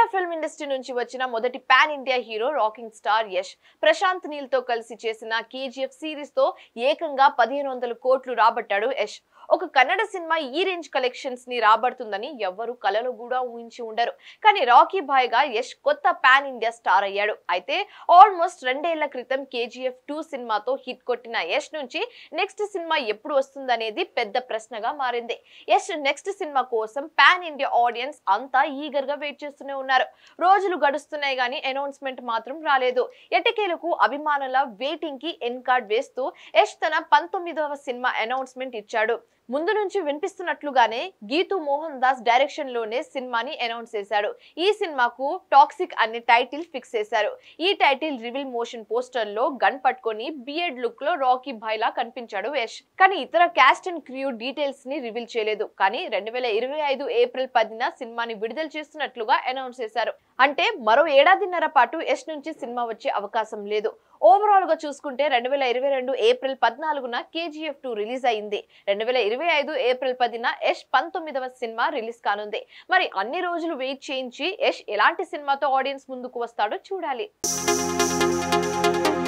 film industry నుంచి వచ్చిన మొదటి pan India hero rocking star Yash Prashanth Neel తో కలిసి చేసిన కేజీఎఫ్ సిరీస్ తో ఏకంగా పదిహేను వందల కోట్లు రాబట్టాడు యష్ ఒక కన్నడ సినిమా ఈ రేంజ్ కలెక్షన్స్ ని రాబడుతుందని ఎవ్వరు కలలో కూడా ఊహించి ఉండరు కానీ రాకీ బాయ్ గా యష్ కొత్త పాన్ ఇండియా స్టార్ అయ్యాడు అయితే ఆల్మోస్ట్ రెండేళ్ల క్రితం కేజీఎఫ్ టూ సినిమాతో హిట్ కొట్టిన యష్ నుంచి నెక్స్ట్ సినిమా ఎప్పుడు వస్తుందనేది పెద్ద ప్రశ్నగా మారింది యష్ నెక్స్ట్ సినిమా కోసం పాన్ ఇండియా ఆడియన్స్ అంతా ఈగర్ గా వెయిట్ చేస్తూనే ఉన్నారు రోజులు గడుస్తున్నాయి కానీ అనౌన్స్మెంట్ మాత్రం రాలేదు ఎటకేలకు అభిమానుల వెయిటింగ్ కి ఎన్ కార్డ్ వేస్తూ యష్ తన పంతొమ్మిదవ సినిమా అనౌన్స్మెంట్ ఇచ్చాడు ముందు నుంచి వినిపిస్తున్నట్లుగానే గీతు మోహన్ దాస్ డైరెక్షన్ లోనే సినిమాని అనౌన్స్ చేశాడు ఈ సినిమాకు టాక్సిక్ అనే టైటిల్ ఫిక్స్ చేశారు ఈ టైటిల్ రివీల్ మోషన్ పోస్టర్ లో గన్ పట్టుకొని బియర్డ్ లుక్ లో రాకీ భాయ్ లా కనిపించాడు యష్ కానీ ఇతర క్యాస్ట్ అండ్ క్రియూ డీటెయిల్స్ ని రివీల్ చేయలేదు కానీ రెండు వేల ఇరవై ఐదు ఏప్రిల్ పదిన సినిమాని విడుదల చేస్తున్నట్లుగా అనౌన్స్ చేశారు అంటే మరో ఏడాదిన్నర పాటు యష్ నుంచి సినిమా వచ్చే అవకాశం లేదు ఓవరాల్ గా చూసుకుంటే రెండు వేల ఇరవై రెండు ఏప్రిల్ పద్నాలుగున కేజీఎఫ్ టూ రిలీజ్ అయింది రెండు వేల ఇరవై ఐదు ఏప్రిల్ పదిన యష్ పంతొమ్మిదవ సినిమా రిలీజ్ కానుంది మరి అన్ని రోజులు వెయిట్ చేయించి యష్ ఎలాంటి సినిమాతో ఆడియన్స్ ముందుకు వస్తాడో చూడాలి